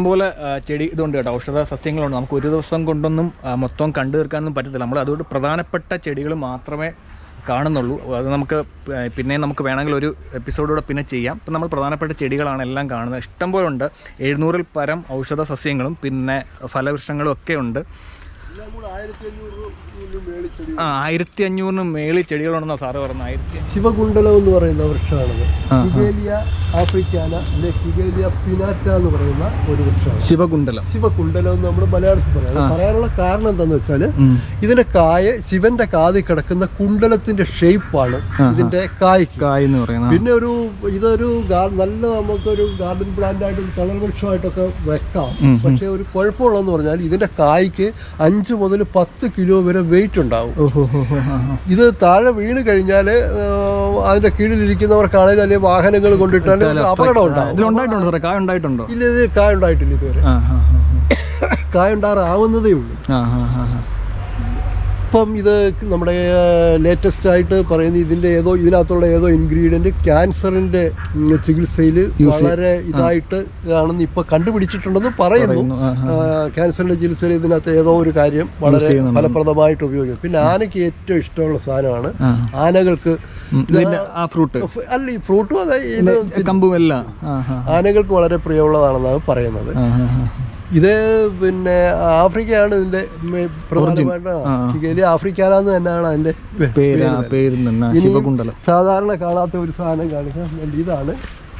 ഇഷ്ടംപോലെ ആ, ചെടി ഇതുണ്ട് കേട്ടോ ഔഷധ സസ്യങ്ങളുണ്ട് നമുക്ക് ഒരു ദിവസം കൊണ്ടൊന്നും ആ, മൊത്തം കണ്ടു തീർക്കാനൊന്നും പറ്റത്തില്ല നമ്മൾ അതുകൊണ്ട് പ്രധാനപ്പെട്ട ചെടികൾ മാത്രമേ കാണുന്നുള്ളൂ അത് നമുക്ക് പ- പിന്നെ നമുക്ക് വേണമെങ്കിൽ ഒരു എപ്പിസോഡൂടെ പിന്നെ ചെയ്യാം ഇപ്പം നമ്മൾ പ്രധാനപ്പെട്ട ചെടികളാണ് എല്ലാം കാണുന്നത് ഇഷ്ടംപോലെ ഉണ്ട് എഴുന്നൂറിൽ പരം ഔഷധ സസ്യങ്ങളും പിന്നെ ഫലവൃക്ഷങ്ങളും ഒക്കെ ഉണ്ട് എല്ലാം കൂടെ ആയിരത്തി അഞ്ഞൂറ് മേളിച്ചെടി ആ ആയിരത്തി അഞ്ഞൂറിന് മേളിൽ ചെടികളുണ്ടെന്നാ സാറ് പറഞ്ഞത് ആയിരത്തി ശിവകുണ്ടലം എന്ന് പറയുന്ന വൃക്ഷമാണത് ആ, ആ. കിഗേലിയ ആഫ്രിക്കാന അല്ലെ കിഗേലിയ പിനാറ്റ എന്ന് പറയുന്ന ഒരു വൃക്ഷമാണ് ശിവകുണ്ടലം ശിവകുണ്ടലം എന്ന് നമ്മൾ മലയാളത്തിൽ പറയാം അത് പറയാനുള്ള കാരണം എന്താന്ന് വെച്ചാൽ ഉം. ഇതിന്റെ കായ ശിവന്റെ കാതിൽ കിടക്കുന്ന കുണ്ടലത്തിന്റെ ഷേപ്പാണ് ഇതിന്റെ കായ്ക്ക് കായ് എന്ന് പറയുന്നത് പിന്നെ ഒരു ഇതൊരു ഗാ- നല്ല നമുക്കൊരു ഗാർഡൻ പ്ലാന്റ് ആയിട്ടും തണൽ വൃക്ഷമായിട്ടൊക്കെ വെക്കാം പക്ഷെ ഒരു കുഴപ്പമുള്ളതെന്ന് പറഞ്ഞാൽ ഇതിന്റെ കായ്ക്ക് അഞ്ച് മുതൽ പത്ത് കിലോ വരെ വെയിറ്റ് ഉണ്ടാവും ഓഹോ ഹോ ഹോ ആ, ആ. ഇത് താഴെ വീണ് കഴിഞ്ഞാൽ അതിന്റെ കീഴിലിരിക്കുന്നവർക്കാണെങ്കിലും അല്ലെങ്കിൽ വാഹനങ്ങൾ കൊണ്ടിട്ടാലും അപകടം ഉണ്ടാവും ഇതിലുണ്ടായിട്ടുണ്ടോ സാറേ കായ ഉണ്ടായിട്ടുണ്ടോ ഇല്ല ഇത് കായ ഉണ്ടായിട്ടില്ല ഇതുവരെ ആ ആ കായ ഉണ്ടാറാവുന്നതേ ഉള്ളൂ ആ ആ ആ ആ ഇപ്പം ഇത് നമ്മുടെ ലേറ്റസ്റ്റ് ആയിട്ട് പറയുന്ന ഇതിന്റെ ഏതോ ഇതിനകത്തുള്ള ഏതോ ഇൻഗ്രീഡിയന്റ് ക്യാൻസറിന്റെ ചികിത്സയിൽ വളരെ ഇതായിട്ട് ആണെന്ന് ഇപ്പൊ കണ്ടുപിടിച്ചിട്ടുണ്ടെന്ന് പറയുന്നു പറയുന്നു, ആ, ആ, ക്യാൻസറിന്റെ ചികിത്സയിൽ ഇതിനകത്ത് ഏതോ ഒരു കാര്യം വളരെ ഫലപ്രദമായിട്ട് ഉപയോഗിക്കും പിന്നെ ആനയ്ക്ക് ഏറ്റവും ഇഷ്ടമുള്ള സാധനമാണ് ആ. ആനകൾക്ക് ഉം, ഇതിന്റെ ആ ഫ്രൂട്ട് അല്ല ഈ ഫ്രൂട്ടും അതെ ഇത് കമ്പും എല്ലാം ആ ആ ആനകൾക്ക് വളരെ പ്രിയമുള്ളതാണെന്നാണ് പറയുന്നത് ആ, ആ, ആ. ഇത് പിന്നെ ആഫ്രിക്കയാണ് ഇതിന്റെ മെ- പ്രധാനമായിട്ട് കിഗേലി ആഫ്രിക്കാന എന്ന് തന്നെയാണ് അതിന്റെ പേ- പേര് ആ പേര് തന്നെ ഇനി ശിവകുണ്ടലം സാധാരണ കാണാത്ത ഒരു സാധനം കാണിക്കാൻ വേണ്ടി ഇതാണ്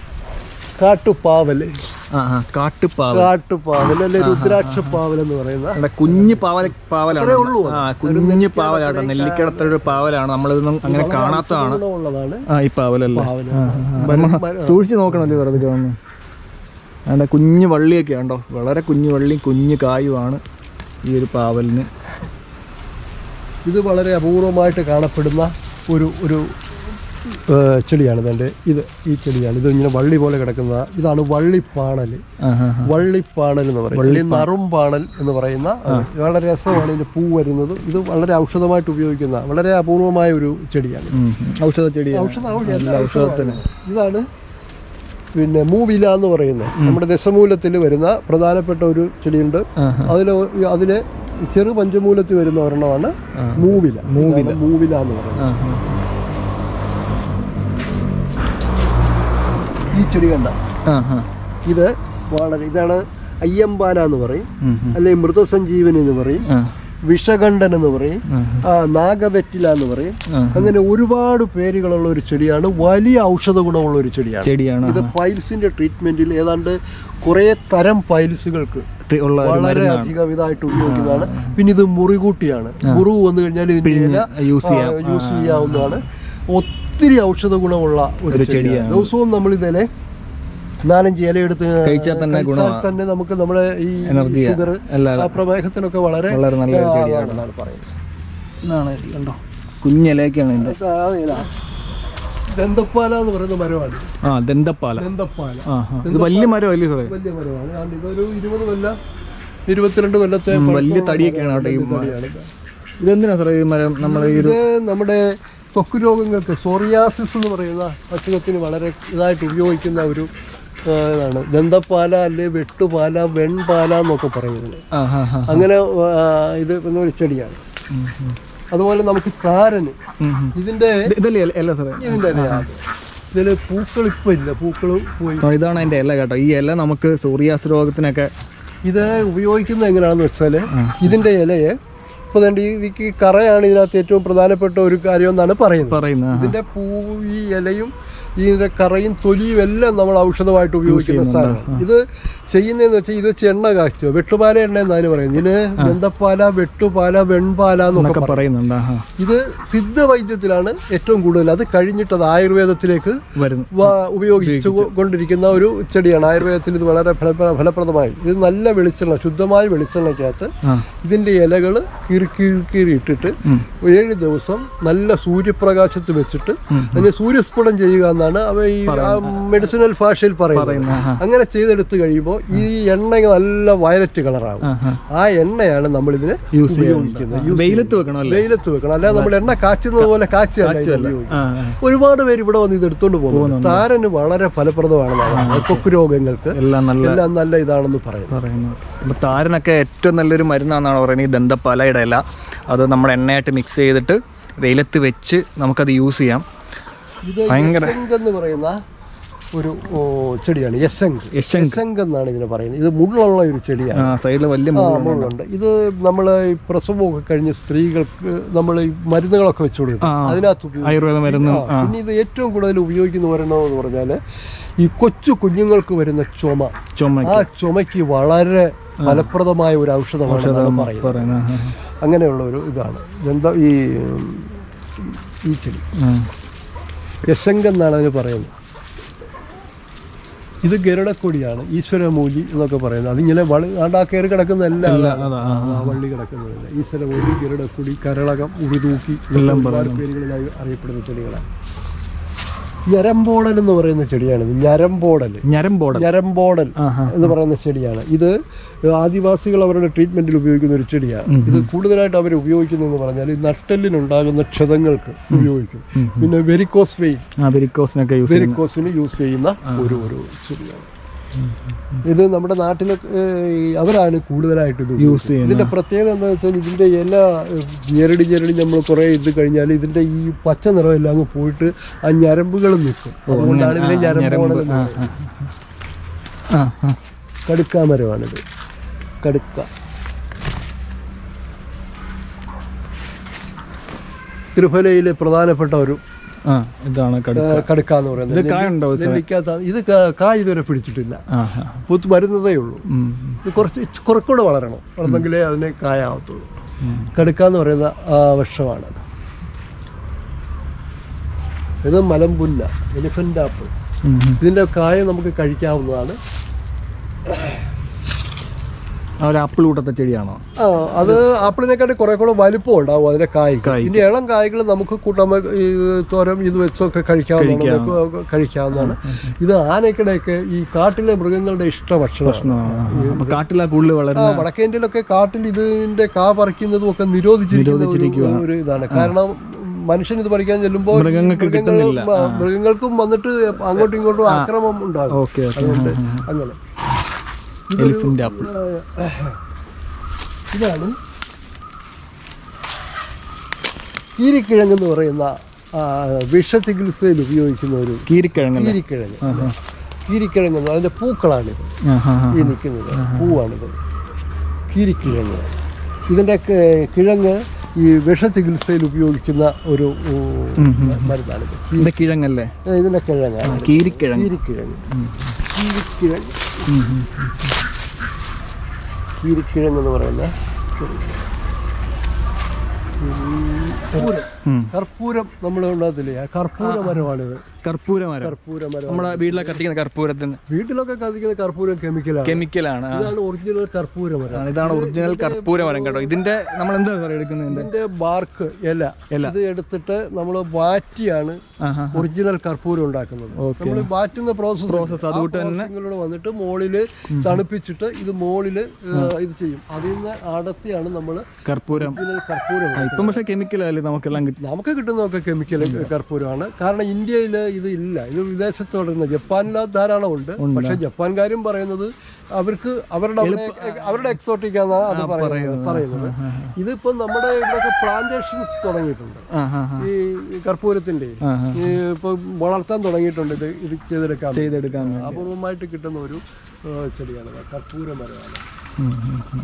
കാട്ടുപാവല് ആ ആ കാട്ടുപാവൽ കാട്ടുപാവൽ അല്ലെ രുദ്രാക്ഷ പാവൽ എന്ന് പറയുന്ന അവിടെ കുഞ്ഞു പാവല പാവലാണ് ഉള്ളൂ ആ കുഞ്ഞു പാവലാട്ടോ നെല്ലിക്കടത്തൊരു പാവലാണ് നമ്മളിതൊന്നും അങ്ങനെ കാണാത്തതാണ് ഉള്ളതാണ് ആ ഈ പാവലല്ലേ പാവല് ആ, ആ, ആ. മരം- മരം- സൂക്ഷിച്ച് നോക്കണല്ലേ വെറുതെ ഒന്ന് അവിടെ കുഞ്ഞു വള്ളിയൊക്കെ ഉണ്ടോ വളരെ കുഞ്ഞു വള്ളി കുഞ്ഞു കായുമാണ് ഈ ഒരു പാവലിന് ഇത് വളരെ അപൂർവമായിട്ട് കാണപ്പെടുന്ന ഒരു ഒരു ഏ, ചെടിയാണ് ഇതിൻ്റെ ഇത് ഈ ചെടിയാണ് ഇത് ഇങ്ങനെ വള്ളി പോലെ കിടക്കുന്ന ഇതാണ് വള്ളിപ്പാണൽ ആ ആ ആ. വള്ളിപ്പാണൽ എന്ന് പറയും അല്ലെങ്കിൽ നറുംപാണൽ എന്ന് പറയുന്ന വളരെ രസമാണ് ഇതിന്റെ പൂ വരുന്നത് ഇത് വളരെ ഔഷധമായിട്ട് ഉപയോഗിക്കുന്ന വളരെ അപൂർവമായ ഒരു ചെടിയാണ് ഉം, ഉം. ഔഷധ ചെടി ഔഷധ ഔഷധ- ഔഷധമാണ്. ഇതാണ് പിന്നെ മൂവില എന്ന് പറയുന്നത് നമ്മുടെ ദശമൂലത്തിൽ വരുന്ന പ്രധാനപ്പെട്ട ഒരു ചെടിയുണ്ട് ആഹാ. അതിൽ അതിലെ ചെറു പഞ്ചമൂലത്തിൽ വരുന്ന ഒരെണ്ണമാണ് മൂവില മൂവില മൂവില എന്ന് പറയുന്നത് ആ ആ. ഈ ചെടി കണ്ട ആ ആ ഇത് വളരെ ഇതാണ് അയ്യമ്പാന എന്ന് പറയും ഉം, ഉം. അല്ലെങ്കിൽ മൃതസഞ്ജീവനി എന്ന് പറയും ആ വിഷകണ്ഠൻ എന്ന് പറയും ആ ആ, നാഗവെറ്റില എന്ന് പറയും ആ. അങ്ങനെ ഒരുപാട് പേരുകളുള്ള ഒരു ചെടിയാണ് വലിയ ഔഷധ ഗുണമുള്ള ഒരു ചെടിയാണ് ചെടിയാണ് ഇത് പൈൽസിന്റെ ട്രീറ്റ്മെന്റിൽ ഏതാണ്ട് കുറേ തരം പൈൽസുകൾക്ക് ടി- ഉള്ള ഒരു വളരെ അധികം ഇതായിട്ട് ഉപയോഗിക്കുന്നതാണ് പിന്നെ ഇത് മുറികൂട്ടിയാണ് മുറിവ് വന്നു കഴിഞ്ഞാൽ ഇതിന്റെ ഇല യൂസ് ചെയ്യാം ആ, യൂസ് ചെയ്യാവുന്നതാണ് ഒത്തിരി ഔഷധ ഗുണമുള്ള ഒരു ഒരു ചെടിയാണ് ചെടിയാണ്. ദിവസവും നമ്മൾ ഇതിലെ നാലഞ്ച് ഇല എടുത്ത് കഴിച്ചാൽ തന്നെ കഴിച്ചാൽ തന്നെ നമുക്ക് നമ്മുടെ ഈ എനർജി ഷുഗർ എല്ലാ ആ പ്രമേഹത്തിനൊക്കെ വളരെ വളരെ നല്ലൊരു ആ, ചെടിയാണ് അതാണെന്നാണ് പറയുന്നത് ഇതാണ് ഇത് കണ്ടോ കുഞ്ഞിലയൊക്കെയാണ് ഇതിന്റെ അതാണ് ഇല. ദന്തപ്പാല എന്ന് പറയുന്ന മരമാണ് ആ ദന്തപ്പാല ദന്തപ്പാല ആ ആ. ഇത് വലിയ മരം അല്ലേ സാറേ വലിയ മരമാണ് കാരണം ഇതൊരു ഇരുപത് കൊല്ലം ഇരുപത്തിരണ്ട് കൊല്ലത്തെ വലിയ പഴക്കമുള്ള തടിയൊക്കെയാണ് കേട്ടോ ഈ തടിയാണ്. ഇതെന്തിനാ സാറേ ഈ മരം നമ്മൾ ഈ ഇത് നമ്മുടെ ത്വക്ക് രോഗങ്ങൾക്ക് സോറിയാസിസ് എന്ന് പറയുന്ന അസുഖത്തിന് വളരെ ഇതായിട്ട് ഉപയോഗിക്കുന്ന ഒരു ആ, ഇതാണ് ദന്തപ്പാല അല്ലെ വെട്ടുപാല വെൺപാല എന്നൊക്കെ പറയുന്നത് ആ ഹാ ഹാ അങ്ങനെ ആ, ഇത് ഒരു ചെടിയാണ് അതുപോലെ നമുക്ക് താരന് ഇതിന്റെ ഇതല്ലേ ഇല- ഇല സാറേ ഇതിന്റെ ഇലയാണ് ഇതില് പൂക്കൾ ഇപ്പൊ ഇല്ല പൂക്കളും പോയി ആ, ഇതാണ് അതിന്റെ ഇല കേട്ടോ ഈ ഇല നമുക്ക് സൂര്യാസ് രോഗത്തിനൊക്കെ ഇത് ഉപയോഗിക്കുന്നത് എങ്ങനെയാണെന്ന് വെച്ചാൽ ഇതിന്റെ ഇലയെ ഇപ്പൊ ദാണ്ട് ഈ ഈ കറയാണ് ഇതിനകത്ത് ഏറ്റവും പ്രധാനപ്പെട്ട ഒരു കാര്യം എന്നാണ് പറയുന്നത് പറയുന്നത് ഇതിന്റെ പൂ ഈ ഇലയും ഇതിന്റെ കറയും തൊലിയും എല്ലാം നമ്മൾ ഔഷധമായിട്ട് ഉപയോഗിക്കുന്ന സാധനമാണ് ഇത് ചെയ്യുന്നതെന്ന് വെച്ചാൽ ഇത് ചെണ്ണ കാച്ചുക വെട്ടുപാല എണ്ണ എന്നാണ് പറയുന്നത് ഇതിന് ബന്ധപ്പാല വെട്ടുപാല വെൺപാല എന്നൊക്കെ ഒക്കെ പറയും പറയുന്നുണ്ട് ആ ഇത് സിദ്ധവൈദ്യത്തിലാണ് ഏറ്റവും കൂടുതൽ അത് കഴിഞ്ഞിട്ട് അത് ആയുർവേദത്തിലേക്ക് വരുന്നു വ- ഉപയോഗിച്ചു കൊണ്ടിരിക്കുന്ന ഒരു ചെടിയാണ് ആയുർവേദത്തിൽ ഇത് വളരെ ഫലപ്ര- ഫലപ്രദമായി ഇത് നല്ല വെളിച്ചെണ്ണ ശുദ്ധമായ വെളിച്ചെണ്ണയ്ക്കകത്ത് ആ ഇതിന്റെ ഇലകൾ കീറി കീറി കീറി ഇട്ടിട്ട് ഏഴ് ദിവസം നല്ല സൂര്യപ്രകാശത്ത് വെച്ചിട്ട് അതിനെ സൂര്യസ്ഫുടം ചെയ്യുക എന്നാണ് അവ ഈ മെഡിസിനൽ ഭാഷയിൽ പറയുന്നത് പറയുന്നത് ആ അങ്ങനെ ചെയ്തെടുത്ത് കഴിയുമ്പോൾ ഈ എണ്ണ നല്ല വയലറ്റ് കളറാകും ആ, ആ. ആ എണ്ണയാണ് നമ്മൾ ഇതിന് യൂസ് ഉപയോഗിക്കുന്നത് യൂസ് വെയിലത്ത് വെക്കണം അല്ലേ വെയിലത്ത് വെക്കണം അല്ലാതെ നമ്മൾ എണ്ണ കാച്ചുന്നത് പോലെ കാച്ചല്ല ഇത് ഉപയോഗിക്കുന്നത് ആ, ആ. ഒരുപാട് പേര് ഇവിടെ വന്ന് ഇത് എടുത്തോണ്ട് പോകുന്നുണ്ട് താരന് വളരെ ഫലപ്രദമാണെന്നാണ് കൊക്കു രോഗങ്ങൾക്ക് എല്ലാം നല്ല എല്ലാം നല്ല ഇതാണെന്ന് പറയുന്നു പറയുന്നു അപ്പോൾ താരനൊക്കെ ഏറ്റവും നല്ലൊരു മരുന്നാണെന്നാണ് പറയുന്നത് ഈ ദന്തപ്പാലയുടെ ഇല അത് നമ്മുടെ എണ്ണയായിട്ട് മിക്സ് ചെയ്തിട്ട് വെയിലത്ത് വെച്ച് നമുക്കത് യൂസ് ചെയ്യാം ഇത് യസങ്ക് എന്ന് പറയുന്ന ഒരു ഓ, ചെടിയാണ് യസങ്ക് യശങ്ക് യസങ്ക് എന്നാണ് ഇതിനെ പറയുന്നത് ഇത് മുള്ളുള്ള ഒരു ചെടിയാണ് ആ സൈഡിൽ വലിയ ആ മുള്ളുണ്ട്. മുള്ളുണ്ട് ഇത് നമ്മൾ ഈ പ്രസവമൊക്കെ കഴിഞ്ഞ സ്ത്രീകൾക്ക് നമ്മൾ ഈ മരുന്നുകളൊക്കെ വെച്ചു കൊടുക്കും ആ, ആ. അതിനകത്ത് ഉപയോഗിക്കും ആയുർവേദ മരുന്നും ആ, പിന്നെ ഇത് ഏറ്റവും കൂടുതൽ ഉപയോഗിക്കുന്ന ഒരെണ്ണം എന്ന് പറഞ്ഞാൽ ഈ കൊച്ചു കുഞ്ഞുങ്ങൾക്ക് വരുന്ന ചുമ ചുമ ആ ചുമയ്ക്ക് വളരെ ഫലപ്രദമായ ഒരു ഔഷധമാണെന്നാണ് പറയുന്നത് പറയുന്ന ആ, അങ്ങനെയുള്ള ഒരു ഇതാണ് ഇതെന്താ ഈ ഉം, ഈ ചെടി ആ. യശങ്ക് എന്നാണ് അതിന് പറയുന്നത് ഇത് ഗരുഡക്കൊടിയാണ് ഈശ്വരമൂലി എന്നൊക്കെ പറയുന്നത് അതിങ്ങനെ വളി ആണ്ടാ കയറി കിടക്കുന്ന എല്ലാം അതാ, അതാണ്. ആ, ആ വള്ളി കിടക്കുന്നതല്ല ഈശ്വരമൂലി ഗരുഡക്കൊടി കരളകം ഉഴുതൂക്കി എല്ലാം ഒരുപാട് പേരുകളിലായി അറിയപ്പെടുന്ന ചെടികളാണ് ഞരമ്പോടൽ എന്ന് പറയുന്ന ചെടിയാണിത് ഞരമ്പോടൽ ഞരമ്പോടൽ ഞരമ്പോടൽ ആ ആ എന്ന് പറയുന്ന ചെടിയാണ് ഇത് ആദിവാസികൾ അവരുടെ ട്രീറ്റ്മെന്റിൽ ഉപയോഗിക്കുന്ന ഒരു ചെടിയാണ് ഇത് കൂടുതലായിട്ട് അവർ ഉപയോഗിക്കുന്നതെന്ന് പറഞ്ഞാൽ ഈ നട്ടെല്ലിനുണ്ടാകുന്ന ക്ഷതങ്ങൾക്ക് ഉപയോഗിക്കും പിന്നെ വെരിക്കോസ് വെയിൻ ആ വെരിക്കോസിനൊക്കെ യൂസ് വെരിക്കോസിന് യൂസ് ചെയ്യുന്ന ഒരു ഒരു ചെടിയാണ് ഇത് നമ്മുടെ നാട്ടിൽ അവരാണ് കൂടുതലായിട്ട് ഇത് യൂസ് ചെയ്യുന്നത് ഇതിന്റെ പ്രത്യേകത എന്താ വെച്ചാൽ ഇതിന്റെ ഇല ഏഹ്, ഞെരടി ഞെരടി നമ്മൾ കുറേ ഇത് കഴിഞ്ഞാൽ ഇതിന്റെ ഈ പച്ച നിറം എല്ലാം അങ്ങ് പോയിട്ട് ആ ഞരമ്പുകൾ നിൽക്കും അതുകൊണ്ടാണ് ഇതിനെ ഞരമ്പോണൽ എന്ന് ആ പറയുന്നത്. ആ ആ കടുക്കാമരമാണിത് കടുക്ക തിരുഫലയിലെ പ്രധാനപ്പെട്ട ഒരു ആ ഇതാണ് കടു ആ, കടുക്ക എന്ന് പറയുന്നത് ഇത് കായുണ്ടോ ഇത്? നെല്ലിക്ക സാ- ഇത് കാ- കായ് ഇതുവരെ പിടിച്ചിട്ടില്ല ആ ആ പൂത്ത് വരുന്നതേ ഉള്ളൂ ഉം. ഇത് കുറച്ച് കുറച്ചുകൂടെ വളരണം വളർന്നെങ്കിലേ അതിന് കായാവത്തുള്ളൂ ഉം. കടുക്ക എന്ന് പറയുന്ന ആ വൃക്ഷമാണ് ഇത് മലമ്പുല്ല എലിഫന്റ് ആപ്പിൾ ഉം. ഇതിന്റെ കായ നമുക്ക് കഴിക്കാവുന്നതാണ് ആ ഒരു ആപ്പിൾ കൂട്ടത്തെ ചെടിയാണോ ആ അത് ആപ്പിളിനെക്കാട്ടി കുറെ കൂടെ വലിപ്പം ഉണ്ടാവും അതിന്റെ കായ് കായ്ക്ക്. ഇതിന്റെ ഇളം കായ്കൾ നമുക്ക് കൂട്ടാമ ഈ തോരം ഇത് വെച്ചൊക്കെ കഴിക്കാവുന്നതാണ് നമുക്ക് കഴിക്കാവുന്നതാണ് ഇത് ആനക്കിടെയൊക്കെ ഈ കാട്ടിലെ മൃഗങ്ങളുടെ ഇഷ്ട ഭക്ഷണമാണ് അപ്പൊ കാട്ടിലാ കൂടുതൽ ആ വളരുന്ന വടക്കേന്ത്യയിലൊക്കെ കാട്ടിൽ ഇതിന്റെ കാ പറിക്കുന്നതും ഒക്കെ നിരോധിച്ചിരിക്കുന്ന ഒരു- ഒരു ഇതാണ് കാരണം മനുഷ്യൻ ഇത് പഠിക്കാൻ ചെല്ലുമ്പോൾ ഈ മൃഗങ്ങൾക്ക് മൃഗങ്ങൾ- കിട്ടുന്നില്ല. ആ, മൃഗങ്ങൾക്കും വന്നിട്ട് അങ്ങോട്ടും ഇങ്ങോട്ടും ആക്രമം ഉണ്ടാകും ഓക്കെ ഓക്കെ അതുകൊണ്ട് അങ്ങനെ എലിഫന്റ് ആപ്പിൾ ആ, ഇതാണ് കീരിക്കിഴങ്ങ് എന്ന് പറയുന്ന ആ, വിഷചികിത്സയിൽ ഉപയോഗിക്കുന്ന ഒരു കീരിക്കിഴങ്ങല്ലേ കീരിക്കിഴങ്ങ് കീരിക്കിഴങ്ങ് എന്ന് അതിന്റെ പൂക്കളാണിത് ആ ആ ആ ഈ നിൽക്കുന്നത് പൂവാണിത് കീരിക്കിഴങ്ങ് ഇതിന്റെ ക- കിഴങ്ങ് ഈ വിഷചികിത്സയിൽ ഉപയോഗിക്കുന്ന ഒരു ഊ, മരുന്നാണിത് ഇതിന്റെ കിഴങ്ങല്ലേ ഇതിന്റെ കിഴങ്ങാണ് കീരിക്കിഴങ്ങ് കീരിക്കിഴങ്ങ് കീരിക്കിഴങ്ങ് ഉം, ഉം. കീരിക്കിഴങ്ങ് എന്ന് പറയുന്ന കർപ്പൂരം ഉം. കർപ്പൂരം നമ്മൾ ഉണ്ടാകത്തില്ലേ ആ കർപ്പൂര മരമാണിത് കർപ്പൂര മരം കർപ്പൂര മരം നമ്മുടെ വീട്ടിലൊക്കെ കത്തിക്കുന്ന കർപ്പൂരത്തിന് വീട്ടിലൊക്കെ കത്തിക്കുന്ന കർപ്പൂരം കെമിക്കലാണ് കെമിക്കലാണ് ആ. ഇതാണ് ഒറിജിനൽ കർപ്പൂര മരം ആണ്. ഇതാണ് ഒറിജിനൽ കർപ്പൂര മരം കേട്ടോ ഇതിന്റെ നമ്മൾ എന്താ സാറേ എടുക്കുന്നത് ഇതിന്റെ ഇതിന്റെ ബാർക്ക് ഇല ഇല. ഇത് എടുത്തിട്ട് നമ്മൾ വാറ്റിയാണ് ആഹാ ഒറിജിനൽ കർപ്പൂരം ഉണ്ടാക്കുന്നത് ഓക്കെ. നമ്മൾ വാറ്റുന്ന പ്രോസസ്സ് Process അതുകൊണ്ട് തന്നെ- പ്രോസസ്സിങ്ങിലൂടെ വന്നിട്ട് മോളില് തണുപ്പിച്ചിട്ട് ഇത് മോളില് ഏഹ്, ഇത് ചെയ്യും അതിൽ നിന്ന് അടത്തിയാണ് നമ്മൾ കർപ്പൂരം ഒറിജിനൽ കർപ്പൂരം ആ, ഇപ്പം പക്ഷെ കെമിക്കലല്ലേ നമുക്കെല്ലാം കിട്ടും നമുക്ക് കിട്ടുന്നതൊക്കെ കെമിക്കൽ കർപ്പൂരമാണ് കാരണം ഇന്ത്യയിൽ ഇത് ഇല്ല ഇത് വിദേശത്ത് തുടരുന്ന ജപ്പാനിൽ ധാരാളം ഉണ്ട് പക്ഷെ ജപ്പാൻകാരും പറയുന്നത് അവർക്ക് അവരുടെ അവിടെ അവരുടെ എക്സോട്ടിക് എന്നാണ് അത് പറയുന്നത് പറയുന്നത് ഇതിപ്പോ നമ്മുടെ ഇവിടെയൊക്കെ പ്ലാന്റേഷൻസ് തുടങ്ങിയിട്ടുണ്ട് ആ ആ ആ ഈ കർപ്പൂരത്തിന്റെ ആ, ആ. ഈ ഇപ്പൊ വളർത്താൻ തുടങ്ങിയിട്ടുണ്ട് ഇത് ഇത് ചെയ്തെടുക്കാൻ ചെയ്തെടുക്കാൻ വേണ്ടി. അപൂർവമായിട്ട് കിട്ടുന്ന ഒരു ഏഹ്, ചെടിയാണ് കർപ്പൂര മരമാണ് ഉം, ഉം, ഉം.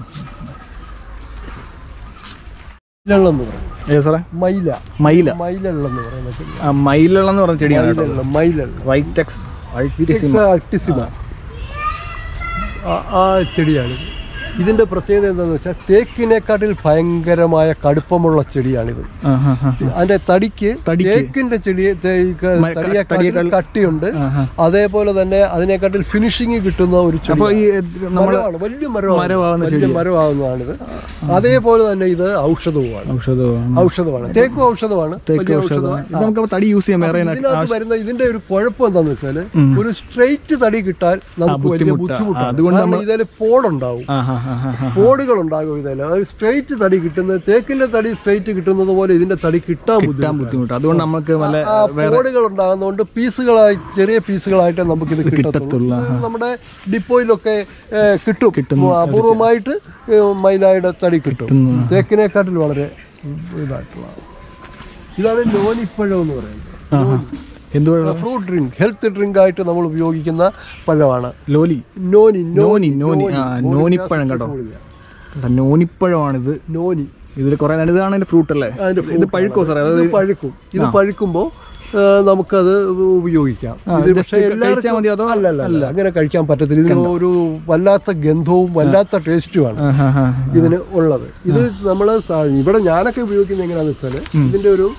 മയിലെള്ളം എന്ന് പറയും ഏ സാറേ മൈല മയില മയിലെള്ളം എന്ന് പറയുന്ന ചെടി ആ മയിലെള്ളം എന്ന് പറഞ്ഞ ചെടിയാണ് കേട്ടോ മയിലെള്ളം മയിലെള്ളം വൈറ്റ് എക്സ് ഇറ്റ്സ് അൾട്ടിസിമ ആ- ആ ചെടിയാണ് ഇതിന്റെ പ്രത്യേകത എന്താണെന്ന് വെച്ചാൽ തേക്കിനെക്കാട്ടിൽ ഭയങ്കരമായ കടുപ്പമുള്ള ചെടിയാണിത് ആ ഹാ ഹാ അതിന്റെ തടിക്ക് തടിക്ക്? തേക്കിന്റെ ചെടി തേ- ഈ ക- മ- തടിയെക്കാട്ടിൽ തടിയേക്കാൾ- കട്ടിയുണ്ട് ആ, ആ. അതേപോലെ തന്നെ അതിനെക്കാട്ടിൽ ഫിനിഷിങ് കിട്ടുന്ന ഒരു ചെടി അപ്പോൾ ഈ നമ്മൾ മരമാണ് വലിയ മരമാണ് മരമാവുന്ന വലിയ മരമാവുന്നതാണിത് അതേപോലെ തന്നെ ഇത് ഔഷധവുമാണ് ഔഷധമാണ് ഔഷധമാണ് തേക്കും ഔഷധമാണ് തേക്ക് വലിയ ഔഷധമാണ് ഔഷധമാണ് ഇത് നമുക്ക് അപ്പോൾ തടി യൂസ് ചെയ്യാൻ വേറെ ഇതിനകത്ത് വരുന്ന ഇതിന്റെ ഒരു കുഴപ്പം എന്താന്ന് വെച്ചാൽ ഒരു സ്ട്രെയിറ്റ് തടി കിട്ടാൻ നമുക്ക് വലിയ ബുദ്ധിമുട്ടാ. ബുദ്ധിമുട്ടാണ് അതുകൊണ്ട് കാരണം ഇതിൽ പോടുണ്ടാവും ആ ഹാ ഹാ ഹാ ഹാ പോടുകൾ ഉണ്ടാകും ഇതിൽ അത് സ്ട്രെയിറ്റ് തടി കിട്ടുന്നത് തേക്കിന്റെ തടി സ്ട്രെയിറ്റ് കിട്ടുന്നത് പോലെ ഇതിന്റെ തടി കിട്ടാൻ കിട്ടാൻ ബുദ്ധിമുട്ട് ബുദ്ധിമുട്ട് അതുകൊണ്ട് നമുക്ക് നല്ല ആ പോടുകൾ ഉണ്ടാകുന്നതുകൊണ്ട് പീസുകളായി ചെറിയ പീസുകളായിട്ട് നമുക്ക് ഇത് കിട്ടത്തുള്ളൂ കിട്ടത്തുള്ളൂ, ഇത് നമ്മുടെ ഡിപ്പോയിലൊക്കെ ഏ, കിട്ടും അപൂർവമായിട്ട് ഏ, മൈലായുടെ തടി കിട്ടും തേക്കിനെക്കാട്ടിൽ വളരെ ഇതായിട്ടുള്ള ഇതാണ് നോനിപ്പഴം എന്ന് പറയുന്നത് എന്തുവാ ഫ്രൂട്ട് ഡ്രിങ്ക് ഹെൽത്ത് ഡ്രിങ്ക് ആയിട്ട് നമ്മൾ ഉപയോഗിക്കുന്ന പഴമാണ് ലോലി നോനി നോനി നോനി ആ നോനിപ്പഴം കേട്ടോ കേട്ടോ, നോനിപ്പഴമാണിത് നോനി ഇതിൽ കുറെ ഇതാണ് അതിന്റെ ഫ്രൂട്ട് അല്ലേ അതിന്റെ ഇത് പഴുക്കോ സാറേ ഇത് പഴുക്കും ഇത് പഴുക്കുമ്പോൾ നമുക്കത് ഉപയോഗിക്കാം ഇത് just പക്ഷേ കഴിച്ചാൽ എല്ലാവർക്കും മതിയോ അതോ? അല്ല അല്ല അല്ല അങ്ങനെ കഴിക്കാൻ പറ്റത്തില്ല ഇതിന് ഒരു വല്ലാത്ത ഗന്ധവും വല്ലാത്ത ടേസ്റ്റുമാണ് ആ, ഹാ, ഹാ. ഇതിന് ഉള്ളത് ഇത് നമ്മൾ ഇവിടെ ഞാനൊക്കെ ഉപയോഗിക്കുന്നത് എങ്ങനെയാണെന്ന് വെച്ചാൽ ഇതിന്റെ ഒരു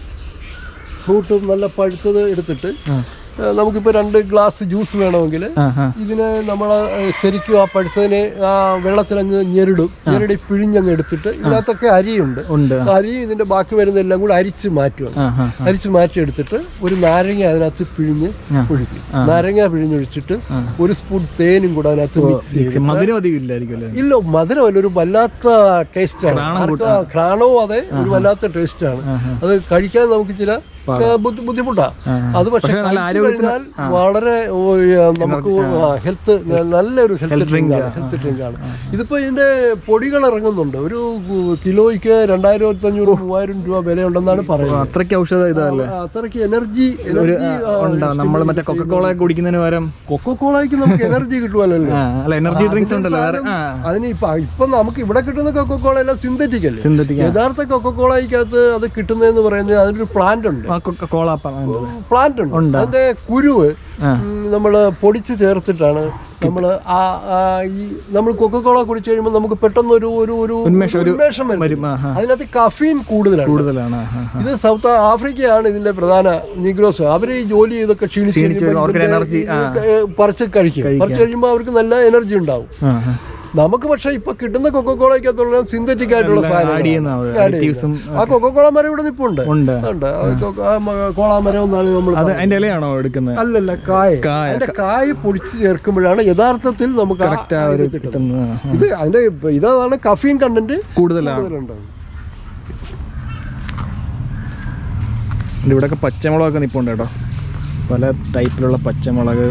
ഫ്രൂട്ട് നല്ല പഴുത്തത് എടുത്തിട്ട് ആ. ഏ, നമുക്കിപ്പോൾ രണ്ട് ഗ്ലാസ് ജ്യൂസ് വേണമെങ്കിൽ ആ, ആ. ഇതിനെ നമ്മൾ ശരിക്കും ആ പഴുത്തതിനെ ആ വെള്ളത്തിലങ്ങ് ഞെരിടും ഞെരടി പിഴിഞ്ഞങ്ങ് എടുത്തിട്ട് ഇതിനകത്തൊക്കെ അരിയുണ്ട് ഉണ്ട് അരി ഇതിന്റെ ബാക്കി വരുന്നതെല്ലാം കൂടെ അരിച്ച് മാറ്റുകയാണ് ആ, ആ. അരിച്ച് മാറ്റി എടുത്തിട്ട് ഒരു നാരങ്ങ അതിനകത്ത് പിഴിഞ്ഞ് ഒഴിക്കും നാരങ്ങ പിഴിഞ്ഞൊഴിച്ചിട്ട് ഒരു സ്പൂൺ തേനും കൂടെ അതിനകത്ത് മിക്സ് ചെയ്ത് മധുരം അധികം ഇല്ലായിരിക്കും അല്ലേ ഇല്ല മധുരമല്ല ഒരു വല്ലാത്ത ടേസ്റ്റാണ് ഘ്രാണവും അതെ ഒരു വല്ലാത്ത ടേസ്റ്റാണ് അത് കഴിക്കാൻ നമുക്ക് ചില ഏ, ബുദ്ധി- ബുദ്ധിമുട്ടാ അത് പക്ഷെ നല്ല കഴിച്ചു കഴിഞ്ഞാൽ വളരെ ഓ, ഏ, നമുക്ക് ഹെൽത്ത് നല്ലൊരു ഹെൽത്ത് ഡ്രിങ്ക് ആണ് ഹെൽത്ത് ഡ്രിങ്ക് ആണ് ഇതിപ്പോ ഇതിന്റെ പൊടികൾ ഇറങ്ങുന്നുണ്ട് ഒരു കിലോയ്ക്ക് രണ്ടായിരത്തി അഞ്ഞൂറ് മൂവായിരം രൂപ വിലയുണ്ടെന്നാണ് പറയുന്നത് അത്രയ്ക്ക് ഔഷധം ഇതല്ലേ ആ, അത്രയ്ക്ക് എനർജി എനർജി ഉണ്ടാവും നമ്മൾ മറ്റേ കൊക്കക്കോള കുടിക്കുന്നതിന് പകരം കൊക്കോളയ്ക്ക് നമുക്ക് എനർജി കിട്ടുമല്ലോ ആ, അല്ല എനർജി ഡ്രിങ്ക്സ് ഉണ്ടല്ലോ വേറെ ആ അതിന് ഇപ്പൊ ഇപ്പൊ നമുക്ക് ഇവിടെ കിട്ടുന്ന കൊക്കോകോള എല്ലാം സിന്തറ്റിക് അല്ലേ സിന്തറ്റിക് യഥാർത്ഥ കൊക്കോളയ്ക്കകത്ത് അത് കിട്ടുന്നതെന്ന് പറയുന്നത് അതിനൊരു പ്ലാന്റ് ഉണ്ട് ആ കൊക്കക്കോള പ്ലാന്റ് ഉണ്ട് അതിന്റെ കുരുവ് ആ. നമ്മൾ പൊടിച്ച് ചേർത്തിട്ടാണ് നമ്മൾ ആ ആ ഈ നമ്മൾ കൊക്കോകോള കുടിച്ചു കഴിയുമ്പോൾ നമുക്ക് പെട്ടെന്ന് ഒരു ഒരു ഒരു ഉന്മേഷം, ഒരു ഉന്മേഷം വരും വരും ആ, ആ. അതിനകത്ത് കഫീൻ കൂടുതലാണ് കൂടുതലാണ് ആ, ആ. ഇത് സൗത്ത് ആഫ്രിക്കയാണ് ഇതിന്റെ പ്രധാന നിഗ്രോസ് അവര് ഈ ജോലി ചെയ്തൊക്കെ ക്ഷീണിച്ച് ക്ഷീണിച്ച് കഴിയുമ്പോൾ അവർക്ക് ഇതിന്റെ energy, ഇത് ക- പറിച്ച് കഴിക്കും പറിച്ച് കഴിയുമ്പോൾ അവർക്ക് നല്ല എനർജി ഉണ്ടാവും ആ, ആ. നമുക്ക് പക്ഷെ ഇപ്പൊ കിട്ടുന്ന കൊക്കോളയ്ക്കകത്തുള്ള സിന്തറ്റിക് ആയിട്ടുള്ള ആഡ് സാധനം ചെയ്യുന്ന അഡിറ്റീവ്സും ആ കൊക്കോള മരം ഇവിടെ നിപ്പുണ്ട് ഉണ്ട് ഉണ്ട് അത് കൊക്ക- ആ മ- കോളാമരം എന്നാണ് നമ്മൾ അത് അതിന്റെ ഇലയാണോ എടുക്കുന്നത് അല്ലല്ല കായ കായ. അതിന്റെ കായ പൊടിച്ച് ചേർക്കുമ്പോഴാണ് യഥാർത്ഥത്തിൽ നമുക്ക് ആ- കറക്റ്റ് ആ ഒരു കിട്ടുന്നത് ആ, ആ. ഇത് അതിന്റെ ഇപ്പ- ഇതാണ് കഫീൻ കണ്ടന്റ് കൂടുതലാണ് കൂടുതലുണ്ട് ഇവിടെയൊക്കെ പച്ചമുളകൊക്കെ നിൽപ്പുണ്ട് കേട്ടോ പല ടൈപ്പിലുള്ള പച്ചമുളക്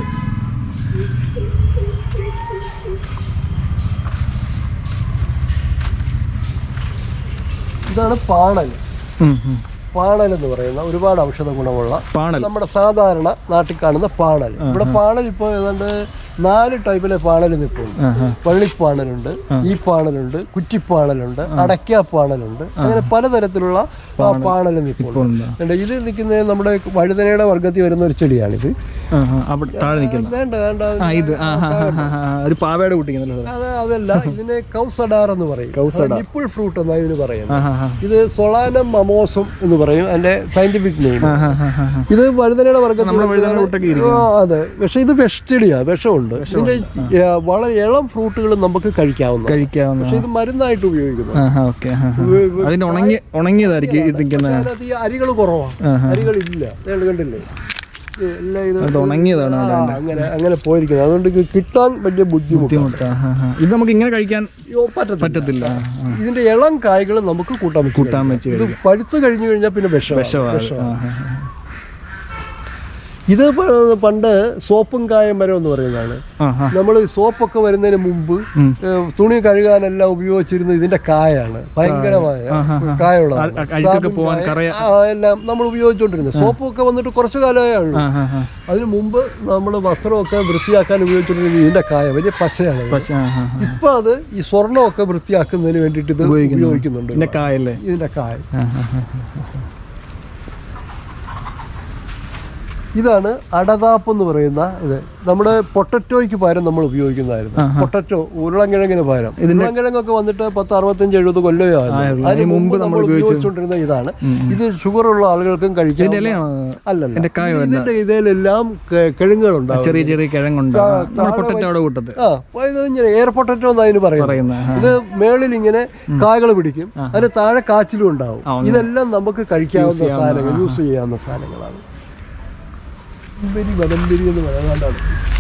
ഇതാണ് പാണൽ ഉം, ഉം. പാണൽ എന്ന് പറയുന്ന ഒരുപാട് ഔഷധ ഗുണമുള്ള പാണൽ നമ്മുടെ സാധാരണ നാട്ടിൽ കാണുന്ന പാണൽ ഇവിടെ പാണൽ ഇപ്പോൾ ഏതാണ്ട് നാല് ടൈപ്പിലെ പാണൽ നിൽപ്പുണ്ട് ആ, ആ. പള്ളിപ്പാണലുണ്ട് ഈ പാണലുണ്ട് കുറ്റിപ്പാണലുണ്ട് അടയ്ക്കാപ്പാണലുണ്ട് അങ്ങനെ പലതരത്തിലുള്ള ആ, പാണൽ നിൽപ്പുണ്ട് ഉണ്ട്. ഉണ്ട്. ഇത് നിൽക്കുന്നത് നമ്മുടെ വഴുതനയുടെ വർഗത്തിൽ വരുന്ന ഒരു ചെടിയാണിത് ആ, ആ. അവിടെ താഴെ നിൽക്കുന്ന വേണ്ട വേണ്ട ആ ഇത് ആ ആ, ആ, ആ, ആ. ഒരു പാവയുടെ കുട്ടിക്കുന്നല്ലോ അത് അതല്ല ഇതിനെ കൗസഡാർ എന്ന് പറയും നിപ്പിൾ ഫ്രൂട്ട് എന്നാ ഇതിന് പറയുന്നത് ആ ആ ആ ഇത് സൊളാനം മമോസം എന്ന് പറയും അതിന്റെ സയന്റിഫിക് നെയിം ആ, ആ, ആ, ആ. ഇത് വഴുതനയുടെ വർഗത്തിൽ നമ്മുടെ വഴുതനയുടെ കൂട്ടൊക്കെ ആ, അതെ പക്ഷെ ഇത് വിഷച്ചെടിയാ വിഷമുണ്ട് ഇതിന്റെ ഏ, വളരെ ഇളം ഫ്രൂട്ടുകൾ നമുക്ക് കഴിക്കാവുന്ന കഴിക്കാവുന്ന പക്ഷെ ഇത് മരുന്നായിട്ട് ഉപയോഗിക്കുന്നു ആ ഓക്കെ അതിന്റെ ഉണങ്ങി ഉണങ്ങിയതായിരിക്കും ഇത് നിൽക്കുന്ന അതിനകത്ത് ഈ അരികൾ കുറവാണ് ആഹാ. അരികളില്ല നിങ്ങൾ കണ്ടില്ലേ ഇത് എല്ലാം ഇത് അത് ഉണങ്ങിയതാണ് ആ, അങ്ങനെ അങ്ങനെ പോയിരിക്കുന്നത് അതുകൊണ്ട് ഇത് കിട്ടാൻ വലിയ ബുദ്ധിമുട്ട് ബുദ്ധിമുട്ട് ആ, ആ, ആ. ഇത് നമുക്ക് ഇങ്ങനെ കഴിക്കാൻ പറ്റത്തില്ല പറ്റത്തില്ല ആ, ആ. ഇതിന്റെ ഇളം കായ്കൾ നമുക്ക് കൂട്ടാൻ വെച്ച് കൂട്ടാൻ വെച്ച് ഇത് പഴുത്ത് കഴിഞ്ഞു കഴിഞ്ഞാൽ പിന്നെ വിഷം വിഷമാണ് അത്. ആ, ആ, ആ. ഇത് പ- പണ്ട് സോപ്പും കായ മരം എന്ന് പറയുന്നതാണ് ആ, ആ. നമ്മൾ സോപ്പൊക്കെ വരുന്നതിന് മുമ്പ് ഉം. ഏഹ്, തുണി കഴുകാനെല്ലാം ഉപയോഗിച്ചിരുന്നത് ഇതിന്റെ കായാണ് ഭയങ്കരമായ കായുള്ളതാണ് അ- അഴുക്കൊക്കെ പോവാൻ കറയ ആ, എല്ലാം നമ്മൾ ഉപയോഗിച്ചുകൊണ്ടിരുന്നത് സോപ്പൊക്കെ വന്നിട്ട് കുറച്ചു കാലമേ ഉള്ളൂ ആ ആ ആ അതിന് മുമ്പ് നമ്മൾ വസ്ത്രമൊക്കെ വൃത്തിയാക്കാൻ ഉപയോഗിച്ചുകൊണ്ടിരുന്നത് ഇതിന്റെ കായ വലിയ പശയാണ് ഇത്. പക്ഷേ ആ ആ ആ. ഇപ്പൊ അത് ഈ സ്വർണ്ണമൊക്കെ വൃത്തിയാക്കുന്നതിന് വേണ്ടിയിട്ട് ഇത് ഉപയോഗിക്കുന്നുണ്ട് പിന്നെ കായല്ലേ ഇതിന്റെ കായ ആ, ആ, ആ. ഇതാണ് അടതാപ്പ് എന്ന് പറയുന്ന ഇത് നമ്മുടെ പൊട്ടറ്റോയ്ക്ക് പകരം നമ്മൾ ഉപയോഗിക്കുന്നതായിരുന്നു പൊട്ടറ്റോ ഉരുളൻകിഴങ്ങിന് പകരം ഉരുളൻകിഴങ്ങൊക്കെ വന്നിട്ട് പത്ത് അറുപത്തഞ്ച് എഴുപത് കൊല്ലമേ ആയിരുന്നു അതിന് മുമ്പ് നമ്മൾ ഉപയോഗിച്ചുകൊണ്ടിരുന്ന ഇതാണ് ഇത് ഷുഗർ ഉള്ള ആളുകൾക്കും കഴിക്കാം ഇലയാണോ അല്ലല്ല എന്റെ കായ ഇത് ഇതിന്റെ ഇതിലെല്ലാം കിഴങ്ങുകളുണ്ടാവും ചെറിയ ചെറിയ കിഴങ്ങുണ്ട് നമ്മുടെ പൊട്ടറ്റോടെ കൂട്ടത്ത് ആ അപ്പൊ ഇത് ഇങ്ങനെ എയർ പൊട്ടറ്റോ എന്ന് അതിന് പറയുന്നത് പറയുന്ന ആ. ഇത് മേളിൽ ഇങ്ങനെ കായകൾ പിടിക്കും അതിന് താഴെ കാച്ചിലും ഉണ്ടാവും ഇതെല്ലാം നമുക്ക് കഴിക്കാവുന്ന സാധനങ്ങൾ യൂസ് ചെയ്യാവുന്ന സാധനങ്ങളാണ് വലംബരി വലംബരി എന്ന് പറയുന്നതാണ്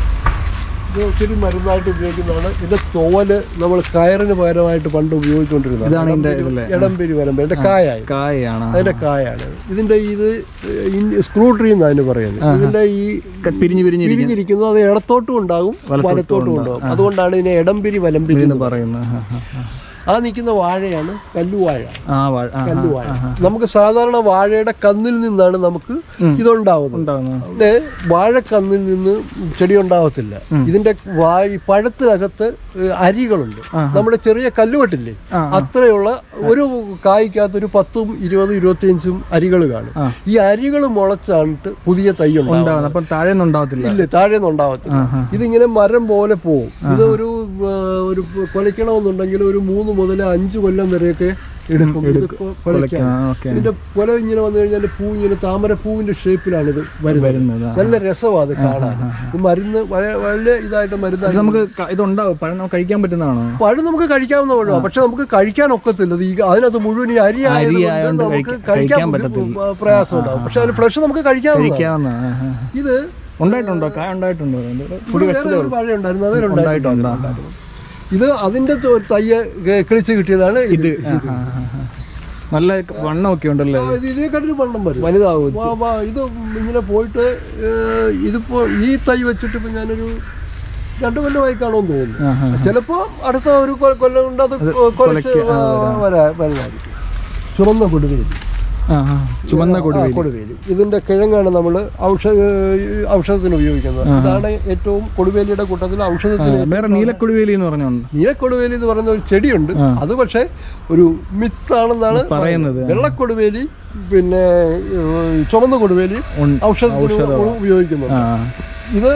ഇത് ഒത്തിരി മരുന്നായിട്ട് ഉപയോഗിക്കുന്നതാണ് ഇതിന്റെ തോല് നമ്മൾ കയറിന് പകരമായിട്ട് പണ്ട് ഉപയോഗിച്ചുകൊണ്ടിരുന്നതാണ് ഇതാണ് ഇതിന്റെ ഇതിലെ ഇടംപെരി വലംബരി അതിന്റെ കായായി കായാണ് അതിന്റെ കായാണ് ഇതിന്റെ ഇത് സ്ക്രൂ ട്രീ എന്ന് അതിന് പറയുന്നത് ഇതിന്റെ ഈ പിരിഞ്ഞു പിരിഞ്ഞ് പിരിഞ്ഞിരിക്കുന്നത് അത് ഇടത്തോട്ടും ഉണ്ടാകും വലത്തോട്ടും ഉണ്ടാകും അതുകൊണ്ടാണ് ഇതിനെ ഇടംപിരി വലംപിരി എന്ന് പറയുന്നത് ആ, ആ, ആ. ആ നിൽക്കുന്ന വാഴയാണ് കല്ലുവാഴ ആ വാഴ ആ, ആ, കല്ലുവാഴ നമുക്ക് സാധാരണ വാഴയുടെ കന്നിൽ നിന്നാണ് നമുക്ക് ഇതുണ്ടാവുന്നത് ഉണ്ടാവുന്നു പിന്നെ വാഴക്കന്നിൽ നിന്ന് ചെടി ഉണ്ടാവത്തില്ല ഇതിന്റെ വാഴ പഴത്തിനകത്ത് ഏഹ്, അരികളുണ്ട് നമ്മുടെ ചെറിയ കല്ലുവട്ടില്ലേ ആ, അത്രയുള്ള ഒരു കായ്ക്കകത്ത് ഒരു പത്തും ഇരുപതും ഇരുപത്തിയഞ്ചും അരികൾ കാണും ആ. ഈ അരികൾ മുളച്ചാണിട്ട് പുതിയ തൈ ഉണ്ടാവും ഉണ്ടാവുന്നു അപ്പം താഴെ ഒന്നും ഉണ്ടാവത്തില്ല ഇല്ല താഴെ ഒന്നും ഉണ്ടാവത്തില്ല ആ, ആ. ഇതിങ്ങനെ മരം പോലെ പോവും ഇത് ഒരു ആ, ഒരു കൊലയ്ക്കണമെന്നുണ്ടെങ്കിൽ ഒരു മൂന്ന് മുതൽ അഞ്ച് കൊല്ലം വരെയൊക്കെ എടുക്കും ഇത് കൊ- കൊലയ്ക്കാൻ ആ, ഓക്കെ ഇതിന്റെ കൊല ഇങ്ങനെ വന്നു കഴിഞ്ഞാൽ പൂ ഇങ്ങനെ താമര പൂവിന്റെ ഷേപ്പിലാണ് ഇത് വരുന്നത് വരുന്നത് ആ. നല്ല രസമാണ് അത് കാണാൻ ഇത് മരുന്ന് വ- വലിയ ഇതായിട്ട് ഇത് മരുന്നായി നമുക്ക് ക- ഇതുണ്ടാവും പഴം നമുക്ക് കഴിക്കാൻ പറ്റുന്നതാണോ പഴം നമുക്ക് കഴിക്കാവുന്ന പഴമാണ് പക്ഷെ നമുക്ക് കഴിക്കാൻ ഒക്കത്തില്ല ഇത് ഈ അതിനകത്ത് മുഴുവൻ ഈ അരി ആയതുകൊണ്ട് ആയതുകൊണ്ട് നമുക്ക് കഴിക്ക- കഴിക്കാൻ കഴിക്കാൻ ബുദ്ധി- പ്രയാസം ഉണ്ടാവും പക്ഷെ അതിന് ഫ്ലഷ് നമുക്ക് കഴിക്കാവുന്നതാണ് കഴിക്കാവുന്ന ആ, ആ, ആ. ഇത് ഉണ്ടായിട്ടുണ്ടോ കായ ഉണ്ടായിട്ടുണ്ടോ അതിന്റെ? ഇവിടെ വേറെ ഒരു പഴം ഉണ്ടായിരുന്നു അത് ഉണ്ടായിട്ടുണ്ട് ആ, ഉണ്ടായിരുന്നു ഇത് അതിന്റെ ത- തയ്യ ക- കിളിച്ച് കിട്ടിയതാണ് ഇത് ആ, ആ, ആ, ആ. നല്ല വണ്ണമൊക്കെ ഉണ്ടല്ലേ ആ, ഇത് ഇതിനെക്കാട്ടിലും വണ്ണം വരും വലുതാവും വാ, വാ, ഇത് ഇങ്ങനെ പോയിട്ട് ഏഹ്, ഇതിപ്പോ ഈ തൈ വെച്ചിട്ട് ഇപ്പൊ ഞാനൊരു രണ്ടു കൊല്ലമായി കാണുമെന്ന് തോന്നുന്നു ആ, ആ. ചിലപ്പോ അടുത്ത ഒരു കൊ- കൊല്ലം കൊണ്ട് അത് കൊ- കൊലച്ച് വരാ വരുന്നതായിരിക്കും ചുമന്ന കൊടുവേലി ആ, ആ. ചുമന്ന കൊടി ആ, കൊടുവേലി ഇതിന്റെ കിഴങ്ങാണ് നമ്മൾ ഔഷധ ഔഷധത്തിന് ഉപയോഗിക്കുന്നത് ഇതാണ് ഏറ്റവും കൊടുവേലിയുടെ കൂട്ടത്തിൽ ഔഷധത്തിന് വേറെ നീലക്കൊടിവേലി എന്ന് പറഞ്ഞുണ്ട് നീലക്കൊടുവേലി എന്ന് പറയുന്ന ഒരു ചെടിയുണ്ട് അത് പക്ഷേ ഒരു മിത്താണെന്നാണ് പറയുന്നത് വെള്ളക്കൊടുവേലി പിന്നെ ഏഹ്, ചുമന്ന കൊടുവേലി ഉണ്ട്. ഔഷധത്തിന് ഉപയോഗിക്കുന്നുണ്ട് ആ ഇത്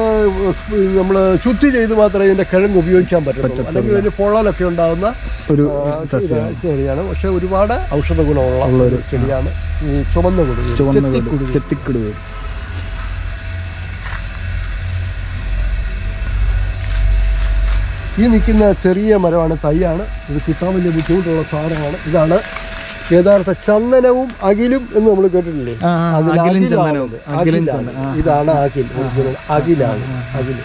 നമ്മൾ ശുദ്ധി ചെയ്ത് മാത്രമേ ഇതിന്റെ കിഴങ്ങ് ഉപയോഗിക്കാൻ പറ്റുള്ളൂ അല്ലെങ്കിൽ വലിയ പൊള്ളലൊക്കെ ഉണ്ടാകുന്ന ഒരു ആ, ഇത് ചെടിയാണ് പക്ഷെ ഒരുപാട് ഔഷധ ഗുണമുള്ള ഒരു ചെടിയാണ് ഈ ചുമന്ന കൊടുവേലി ചുവന്ന കൊടി ചെത്തിക്കൊടുവേലി. ചെത്തിക്കൊടുവേലി ഈ നിൽക്കുന്ന ചെറിയ മരമാണ് തൈയാണ് ഇത് കിട്ടാൻ വലിയ ബുദ്ധിമുട്ടുള്ള സാധനമാണ് ഇതാണ് യഥാർത്ഥ ചന്ദനവും അകിലും എന്ന് നമ്മൾ കേട്ടിട്ടില്ലേ ആ, ആ, അതിൽ അകിലും അകിലാണത്. ചന്ദനവും. അകിലും അകിലാണ്. ചന്ദനം. ആ, ഇതാണ് അകിൽ original. അകിലാണ് അകില്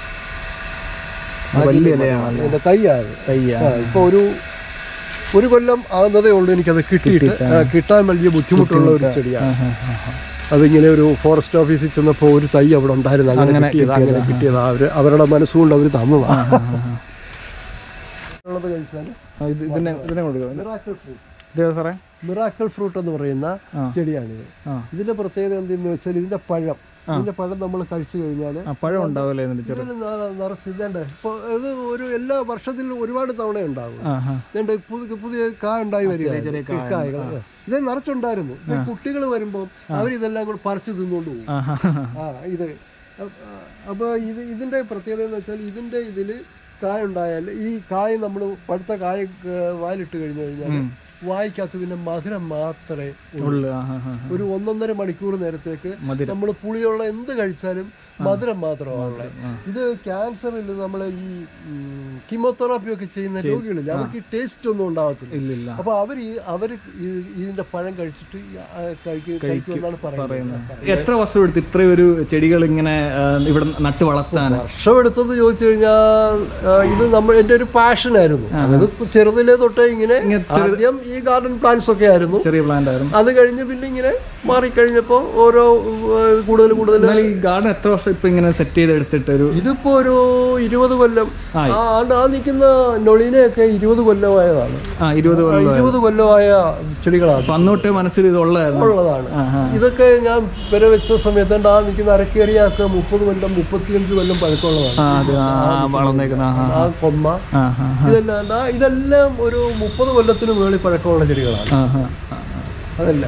വലിയ ഇലയാണ് ഇതിന്റെ തൈയാണ് തയ്യ ആ, ഇപ്പൊ ഒരു ഒരു കൊല്ലം ആകുന്നതേ ഉള്ളൂ എനിക്കത് കിട്ടിയിട്ട് ആ, കിട്ടാൻ വലിയ ബുദ്ധിമുട്ടുള്ള ഒരു ചെടിയാണ് അതിങ്ങനെ ഒരു ഫോറസ്റ്റ് ഓഫീസിൽ ചെന്നപ്പോൾ ഒരു തൈ അവിടെ ഉണ്ടായിരുന്നു അങ്ങനെ അങ്ങനെ കിട്ടിയത് അങ്ങനെ കിട്ടിയതാ അവര് അവരുടെ മനസ്സുകൊണ്ട് അവർ തന്നതാണ് ഉള്ളത് കഴിച്ചാൽ ഇത് ഇതിനെ ഇതിനെ കൊടുക്കുക മിറാക്കിൾ ഫ്രൂട്ട് ഇതേ സാറേ മിറാക്കിൾ ഫ്രൂട്ട് എന്ന് പറയുന്ന ആ. ചെടിയാണിത് ആ ഇതിന്റെ പ്രത്യേകത എന്തെന്ന് വെച്ചാൽ ഇതിന്റെ പഴം ഇതിന്റെ പഴം നമ്മൾ കഴിച്ചു കഴിഞ്ഞാൽ ആ പഴം ഉണ്ടാവില്ലേ എന്നിട്ട് ചെറു ഇതിന് ന- നിറച്ചിതേണ്ട ഇപ്പോൾ ഇത് ഒരു എല്ലാ വർഷത്തിലും ഒരുപാട് തവണ ഉണ്ടാകും ആ ആ ഇതേണ്ട പുതിയ പുതിയ കായ ഉണ്ടായി വരിക ചെറിയ ഈ കായകൾ ഇത് നിറച്ചുണ്ടായിരുന്നു ഈ കുട്ടികൾ വരുമ്പോൾ അവരിതെല്ലാം കൂടെ പറിച്ചു തിന്നുകൊണ്ട് പോകും ആ ആ, ആ ഇത് അപ്പോൾ ഇത് ഇതിൻ്റെ പ്രത്യേകത എന്ന് വെച്ചാൽ ഇതിൻ്റെ ഇതിൽ കായ ഉണ്ടായാൽ ഈ കായ നമ്മൾ പഴുത്ത കായ ഏർ, വായിലിട്ട് കഴിഞ്ഞു കഴിഞ്ഞാൽ വായിക്കകത്ത് പിന്നെ മധുരം മാത്രമേ ഉള്ളൂ. ഉള്ളു ആ ആ ആ ഒരു ഒന്നൊന്നര മണിക്കൂർ നേരത്തേക്ക് മധുരം നമ്മൾ പുളിയുള്ള എന്ത് കഴിച്ചാലും മധുരം മാത്രമാണ് ഇത് ക്യാൻസറിൽ നമ്മൾ ഈ കീമോതെറാപ്പി ഒക്കെ ചെയ്യുന്ന രോഗികളിൽ അവർക്ക് ഈ ടേസ്റ്റ് ഒന്നും ഉണ്ടാവത്തില്ല ഇല്ലില്ല അപ്പൊ അവർ അവർ ഇതിന്റെ പഴം കഴിച്ചിട്ട് ഈ, ആ, കഴിക്കും കഴിക്കുമെന്നാണ് പറയുന്നത് എത്ര വർഷം എടുത്ത് ഇത്രയും ഒരു ചെടികൾ ഇങ്ങനെ ആ, ഇവിടെ നട്ട് വളർത്താൻ വർഷം എടുത്തത് ചോദിച്ചു കഴിഞ്ഞാൽ ആ, ഇത് നമ്മൾ എൻ്റെ ഒരു പാഷനായിരുന്നു അത് ചെറുതിലേ തൊട്ടേ ഇങ്ങനെ ആദ്യം ഈ ഗാർഡൻ പ്ലാന്റ്സ് ഒക്കെ ആയിരുന്നു ചെറിയ പ്ലാന്റ് ആയിരുന്നു അത് കഴിഞ്ഞ് പിന്നെ ഇങ്ങനെ മാറിക്കഴിഞ്ഞപ്പോൾ ഓരോ ഏർ, കൂടുതൽ കൂടുതൽ എന്നാൽ ഈ ഗാർഡൻ എത്ര വർഷം ഇപ്പൊ ഇങ്ങനെ സെറ്റ് ചെയ്ത് എടുത്തിട്ട് ഒരു ഇതിപ്പോ ഒരു ഇരുപത് കൊല്ലം ആയി. ആ ആണ്ട് ആ നിൽക്കുന്ന നൊളിനെയൊക്കെ ഇരുപത് കൊല്ലമായതാണ് ആ ഇരുപത് കൊല്ലം ഇരുപത് കൊല്ലമായ ചെടികളാണ് അപ്പൊ അന്നോട്ട് മനസ്സിൽ ഇത് ഉള്ളതായിരുന്നു ഉള്ളതാണ് ആ ആ ഇതൊക്കെ ഞാൻ വില വെച്ച സമയത്ത് ആ നിൽക്കുന്ന അരക്കേറിയൊക്കെ മുപ്പത് കൊല്ലം മുപ്പത്തിയഞ്ച് കൊല്ലം പഴക്കമുള്ളതാണ് ആ അത് ആ ആ, വളർന്നേക്കുന്ന ആ ആ കൊമ്മ ആ ആ ഇതെല്ലാം ദാ ഇതെല്ലാം ഒരു മുപ്പത് കൊല്ലത്തിന് മുകളിൽ പഴക്കമുള്ള ചെടികളാണ് ആ ആ ആ അതല്ല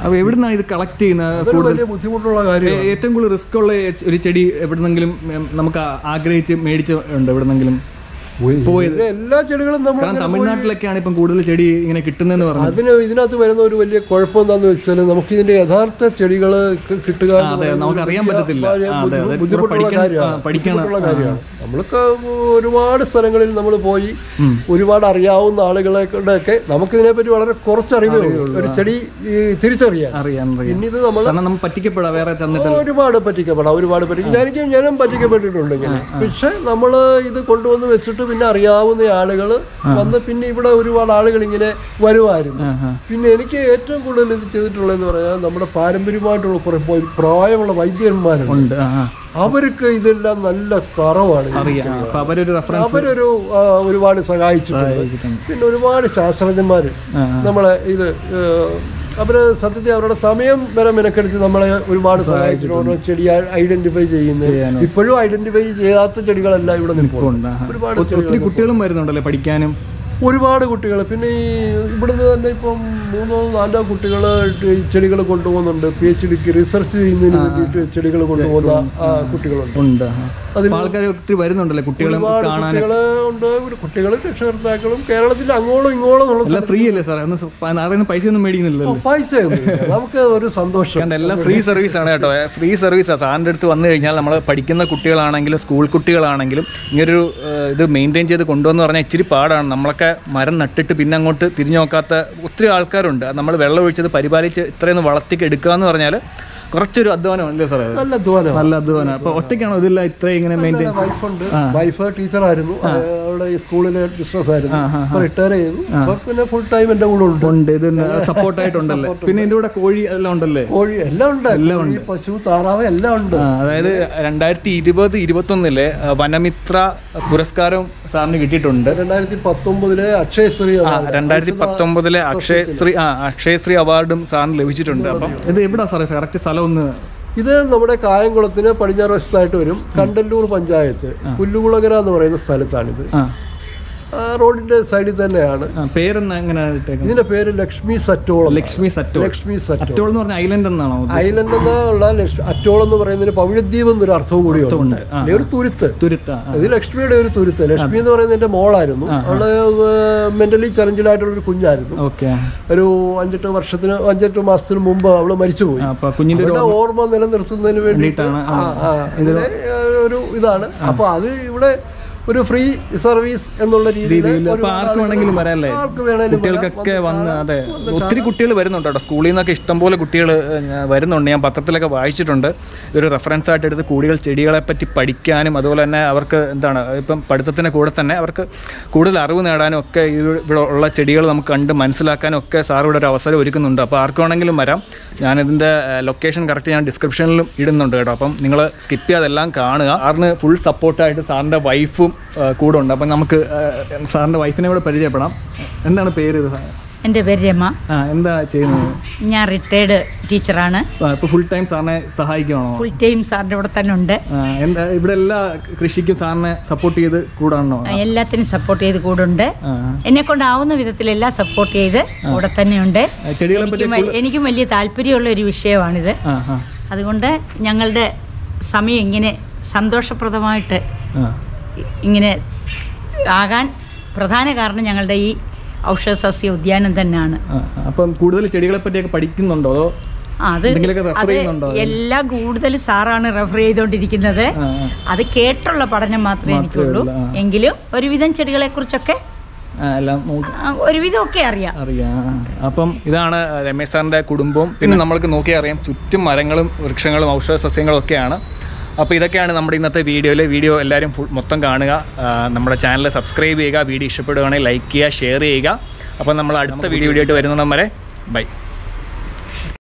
അപ്പോൾ എവിടുന്നാണ് ഇത് കളക്ട് ചെയ്യുന്നത് അതൊരു വലിയ ബുദ്ധിമുട്ടുള്ള കാര്യം ഏ- ഏറ്റവും കൂടുതൽ റിസ്ക് ഉള്ള ഒരു ചെടി എവിടുന്നെങ്കിലും ഉം, നമുക്ക് ആ- ആഗ്രഹിച്ച് മേടിച്ച് ഉണ്ട് എവിടുന്നെങ്കിലും ഇതിലെ എല്ലാ ചെടികളും നമ്മൾ കാരണം തമിഴ്നാട്ടിലൊക്കെയാണ് ഇപ്പം കൂടുതൽ ചെടി ഇങ്ങനെ കിട്ടുന്നതെന്ന് പറഞ്ഞു അതിന് ഇതിനകത്ത് വരുന്ന ഒരു വലിയ കുഴപ്പം എന്താന്ന് വെച്ചാൽ നമുക്ക് ഇതിന്റെ യഥാർത്ഥ ചെടികൾ കിട്ടുക എന്ന് അതെ, പറയുന്നത് നമുക്ക് ഒരു അറിയാൻ വലിയ പറ്റത്തില്ല. വലിയ ആ, അതെ, അതെ. ബുദ്ധിമുട്ടുള്ള പഠിക്കാൻ- കാര്യമാണ് ആ, പഠിക്കണം. ബുദ്ധിമുട്ടുള്ള കാര്യമാണ് നമ്മൾക്ക് ഒരുപാട് സ്ഥലങ്ങളിൽ നമ്മൾ പോയി ഒരുപാട് അറിയാവുന്ന ആളുകളെ ഒക്കെ നമുക്ക് ഇതിനെപ്പറ്റി വളരെ കുറച്ച് അറിവേ ഉള്ളൂ ഒരു ചെടി ഈ, തിരിച്ചറിയാൻ അറിയാൻ അറിയാം പിന്നെ ഇത് നമ്മൾ കാരണം നമുക്ക് പറ്റിക്കപ്പെടാം വേറെ ചെന്നിട്ട് ഒരുപാട് പറ്റിക്കപ്പെടാം ഒരുപാട് പറ്റിക്കും ഞാനിക്കും ഞാനും പറ്റിക്കപ്പെട്ടിട്ടുണ്ട് ഇങ്ങനെ പക്ഷെ നമ്മൾ ഇത് കൊണ്ടുവന്ന് വെച്ചിട്ട് പിന്നെ അറിയാവുന്ന ആളുകൾ വന്ന് പിന്നെ ഇവിടെ ഒരുപാട് ആളുകൾ ഇങ്ങനെ വരുമായിരുന്നു ആ, ആ. പിന്നെ എനിക്ക് ഏറ്റവും കൂടുതൽ ഇത് ചെയ്തിട്ടുള്ളതെന്ന് പറയാൻ നമ്മുടെ പാരമ്പര്യമായിട്ടുള്ള കുറെ പോയി പ്രായമുള്ള വൈദ്യന്മാരുണ്ട് ഉണ്ട് ആ, ആ. അവർക്ക് ഇതെല്ലാം നല്ല തറവാണ് ഇത്. അറിയാം അപ്പൊ അവരൊരു റെഫറൻസ് അവരൊരു ആ, ഒരുപാട് സഹായിച്ചിട്ടുണ്ട് പിന്നെ ഒരുപാട് ശാസ്ത്രജ്ഞന്മാർ ആ, നമ്മളെ ഇത് ഏഹ്, അവര് സത്യത്തിൽ അവരുടെ സമയം വരെ മെനക്കെടുത്ത് നമ്മളെ ഒരുപാട് സഹായിച്ചിട്ടുണ്ട് ഓരോ ചെടി ഐഡന്റിഫൈ ചെയ്യുന്നത് ഇപ്പോഴും ഐഡന്റിഫൈ ചെയ്യാത്ത ചെടികളെല്ലാം ഇവിടെ നിൽപ്പുണ്ട് ഉണ്ട് ആ. ഒരുപാട് ഒത്തിരി കുട്ടികളും വരുന്നുണ്ടല്ലേ പഠിക്കാനും ഒരുപാട് കുട്ടികൾ പിന്നെ ഈ ഇവിടുന്ന് തന്നെ ഇപ്പം മൂന്നോ നാലോ കുട്ടികൾ ചെടികൾ കൊണ്ടുപോകുന്നുണ്ട് പി എച്ച് ഡിക്ക് റിസർച്ച് ചെയ്യുന്നതിന് വേണ്ടിയിട്ട് ചെടികൾ കൊണ്ടുപോകുന്ന ആ, കുട്ടികളുണ്ട് ഉണ്ട് ആ. അതിൽ അപ്പൊ ആൾക്കാർ ഒത്തിരി വരുന്നുണ്ടല്ലേ കുട്ടികളും ഒരുപാട് കാണാൻ കുട്ടികള് ഉണ്ട് ഒരു കുട്ടികളും രക്ഷകർത്താക്കളും കേരളത്തിൽ അങ്ങോളം ഇങ്ങോളം ഉള്ള എല്ലാം ഫ്രീ അല്ലേ സാറേ ഒന്ന് ആരെയും പൈസ ഒന്നും മേടിക്കുന്നില്ലല്ലോ പൈസ നമുക്ക് ഒരു സന്തോഷം കാരണം എല്ലാം ഫ്രീ സർവീസ് ആണ് കേട്ടോ ഫ്രീ സർവീസാണ് സാറിൻ്റെ അടുത്ത് വന്നു കഴിഞ്ഞാൽ നമ്മൾ പഠിക്കുന്ന കുട്ടികളാണെങ്കിലും സ്കൂൾ കുട്ടികളാണെങ്കിലും ഇങ്ങനൊരു ഏഹ്, ഇത് മെയിൻറ്റെയിൻ ചെയ്ത് കൊണ്ടുവന്ന് പറഞ്ഞാൽ ഇച്ചിരി പാടാണ് നമ്മളൊക്കെ മരം നട്ടിട്ട് പിന്നെ അങ്ങോട്ട് തിരിഞ്ഞു നോക്കാത്ത ഒത്തിരി ആൾക്കാരുണ്ട് നമ്മൾ വെള്ളം ഒഴിച്ചത് പരിപാലിച്ച് ഇത്രയൊന്ന് വളർത്തിക്ക് എടുക്കുക എന്ന് പറഞ്ഞാൽ കുറച്ചൊരു അധ്വാനമല്ലേ സാറേ അത്? നല്ല അധ്വാനം നല്ല അധ്വാനം അപ്പോൾ ഒറ്റയ്ക്കാണോ ഇതെല്ലാം ഇത്രയും ഇങ്ങനെ മെയിൻറ്റെയിൻ വൈഫുണ്ട് വൈഫ് ടീച്ചറായിരുന്നു അവിടെ ഈ സ്കൂളിലെ ബിസിനസ് ആയിരുന്നു അപ്പൊ റിട്ടയർ ചെയ്തു അപ്പൊ പിന്നെ ഫുൾ ടൈം എന്റെ കൂടെ ഉണ്ട് ഉണ്ട് ഇത് സപ്പോർട്ടായിട്ടുണ്ടല്ലേ പിന്നെ ഇതിൻ്റെ കൂടെ കോഴി എല്ലാം ഉണ്ടല്ലേ കോഴി എല്ലാം ഉണ്ട് കോഴി പശു താറാവ് എല്ലാം ഉണ്ട് ആ, അതായത് രണ്ടായിരത്തി ഇരുപത് ഇരുപത്തൊന്നിലെ ആ, വനമിത്ര പുരസ്കാരം സാറിന് കിട്ടിയിട്ടുണ്ട് രണ്ടായിരത്തി പത്തൊമ്പതിലെ അക്ഷയശ്രീ ആ രണ്ടായിരത്തി പത്തൊമ്പതിലെ അക്ഷയശ്രീ ആ അക്ഷയശ്രീ അവാർഡും സാറിന് ലഭിച്ചിട്ടുണ്ട് അപ്പം ഇത് എവിടാ സാറേ കറക്റ്റ് സ്ഥലം ഒന്ന് ഇത് നമ്മുടെ കായംകുളത്തിന് പടിഞ്ഞാറ് വശത്തായിട്ട് വരും കണ്ടല്ലൂർ പഞ്ചായത്ത് പുല്ലുകുളകര എന്ന് പറയുന്ന സ്ഥലത്താണിത് ആ ആ റോഡിന്റെ സൈഡിൽ തന്നെയാണ് ആ, പേരെന്നാ എങ്ങനെ ഇട്ടേക്കുന്നത് ഇതിന്റെ പേര് ലക്ഷ്മി സറ്റോളം ലക്ഷ്മി സറ്റോൾ ലക്ഷ്മി സറ്റോൾ സറ്റോൾ എന്ന് പറഞ്ഞ ഐലൻഡ് എന്നാണോ ഇത്? ഐലൻഡ് എന്നുള്ള ലക്ഷ്- അറ്റോൾ എന്ന് പറയുന്നതിന് പവിഴദ്വീപ് എന്നൊരു അർത്ഥവും കൂടിയുണ്ട് ഉണ്ട്. ആ, അല്ലെ ഒരു തുരുത്ത് തുരുത്ത ആ, ഇത് ലക്ഷ്മിയുടെ ഒരു തുരുത്ത് ലക്ഷ്മി എന്ന് പറയുന്നത് എന്റെ മോളായിരുന്നു അവള് മെന്റലി ചലഞ്ചഡ് ആയിട്ടുള്ള ഒരു കുഞ്ഞായിരുന്നു ഓക്കെ ഒരു അഞ്ചെട്ട് വർഷത്തിന് അഞ്ചെട്ട് മാസത്തിന് മുമ്പ് അവള് മരിച്ചുപോയി ആ, അപ്പൊ കുഞ്ഞിന്റെ ഒരു അവരുടെ ഓർമ്മ നിലനിർത്തുന്നതിന് വേണ്ടിയിട്ട് വേണ്ടിയിട്ടാണ്. ആ, ആ, അങ്ങനെ ഒരു ഇതാണ് അപ്പൊ അത് ഇവിടെ ഒരു ഫ്രീ സർവീസ് എന്നുള്ള രീതിയിൽ രീതിയിൽ അപ്പൊ ആർക്ക് വേണമെങ്കിലും വരാല്ലേ ആർക്ക് വേണേലും കുട്ടികൾക്കൊക്കെ വന്ന് അതെ ഒത്തിരി കുട്ടികൾ വരുന്നുണ്ട് കേട്ടോ സ്കൂളിൽ നിന്നൊക്കെ ഇഷ്ടംപോലെ കുട്ടികൾ വരുന്നുണ്ട് ഞാൻ പത്രത്തിലൊക്കെ വായിച്ചിട്ടുണ്ട് ഇതൊരു റെഫറൻസ് ആയിട്ട് എടുത്ത് കൂടുതൽ ചെടികളെ പറ്റി പഠിക്കാനും അതുപോലെ തന്നെ അവർക്ക് എന്താണ് ഇപ്പം പഠിത്തത്തിന് കൂടെ തന്നെ അവർക്ക് കൂടുതൽ അറിവ് നേടാനും ഒക്കെ ഈ ഇവിടെ ഉള്ള ചെടികൾ നമുക്ക് കണ്ട് മനസ്സിലാക്കാനും ഒക്കെ സാർ ഇവിടെ ഒരു അവസരം ഒരുക്കുന്നുണ്ട് അപ്പോൾ ആർക്ക് വേണമെങ്കിലും വരാം ഞാനിതിൻ്റെ ലൊക്കേഷൻ കറക്റ്റ് ഞാൻ ഡിസ്ക്രിപ്ഷനിലും ഇടുന്നുണ്ട് കേട്ടോ അപ്പം നിങ്ങൾ സ്കിപ്പ് ചെയ്യാതെല്ലാം കാണുക സാറിന് ഫുൾ സപ്പോർട്ടായിട്ട് സാറിൻ്റെ വൈഫും കൂടെ ഉണ്ട് അപ്പം നമുക്ക് ആ, സാറിൻ്റെ വൈഫിനെ കൂടെ പരിചയപ്പെടാം എന്താണ് പേര് ഇത് എൻ്റെ പേര് രമ ആ എന്താ ചെയ്യുന്നത് ഞാൻ റിട്ടയർഡ് ടീച്ചറാണ് ഇപ്പോൾ ഫുൾ ടൈം സാറിനെ സഹായിക്കുകയാണോ ഫുൾ ടൈം സാറിൻ്റെ ഇവിടെ തന്നെ ഉണ്ട് ആ, എന്താ ഇവിടെ എല്ലാ കൃഷിക്കും സാറിനെ സപ്പോർട്ട് ചെയ്ത് കൂടാണോ എല്ലാത്തിനും സപ്പോർട്ട് ചെയ്ത് കൂടുണ്ട് ആ എന്നെ കൊണ്ടാവുന്ന വിധത്തിലെല്ലാം സപ്പോർട്ട് ചെയ്ത് കൂടെ തന്നെയുണ്ട് ആ, ചെടികളെ പറ്റി എനിക്കും വ- എനിക്കും വലിയ താല്പര്യമുള്ള ഒരു വിഷയമാണിത് ആ ആ അതുകൊണ്ട് ഞങ്ങളുടെ സമയം ഇങ്ങനെ സന്തോഷപ്രദമായിട്ട് ആ ഇ- ഇങ്ങനെ ആകാൻ പ്രധാന കാരണം ഞങ്ങളുടെ ഈ ഔഷധ സസ്യ ഉദ്യാനം തന്നെയാണ് ആ, ആ. അപ്പം കൂടുതൽ ചെടികളെ പറ്റിയൊക്കെ പഠിക്കുന്നുണ്ടോ അതോ ആ, അത് എന്തെങ്കിലുമൊക്കെ refer അത് ചെയ്യുന്നുണ്ടോ? എല്ലാം കൂടുതൽ സാറാണ് റെഫർ ചെയ്തുകൊണ്ടിരിക്കുന്നത് ആ, ആ. അത് കേട്ടുള്ള പഠനം മാത്രമേ എനിക്കുള്ളൂ ഉള്ളൂ, ആ. എങ്കിലും ഒരുവിധം ചെടികളെ കുറിച്ചൊക്കെ ആ, എല്ലാം നോക്കി ഒരുവിധം ഒക്കെ അറിയാം അറിയാം അപ്പം ഇതാണ് രമേശ് സാറിൻ്റെ കുടുംബവും പിന്നെ നമ്മൾക്ക് നോക്കിയാൽ അറിയാം ചുറ്റും മരങ്ങളും വൃക്ഷങ്ങളും ഔഷധ സസ്യങ്ങളും ഒക്കെയാണ് അപ്പോൾ ഇതൊക്കെയാണ് നമ്മുടെ ഇന്നത്തെ വീഡിയോയിൽ വീഡിയോ എല്ലാവരും ഫുൾ മൊത്തം കാണുക ആ, നമ്മുടെ ചാനൽ സബ്സ്ക്രൈബ് ചെയ്യുക വീഡിയോ ഇഷ്ടപ്പെടുകയാണെങ്കിൽ ലൈക്ക് ചെയ്യുക ഷെയർ ചെയ്യുക അപ്പോൾ നമ്മൾ അടുത്ത വീഡിയോ വീഡിയോ ആയിട്ട് വരുന്നിടം വരെ ബൈ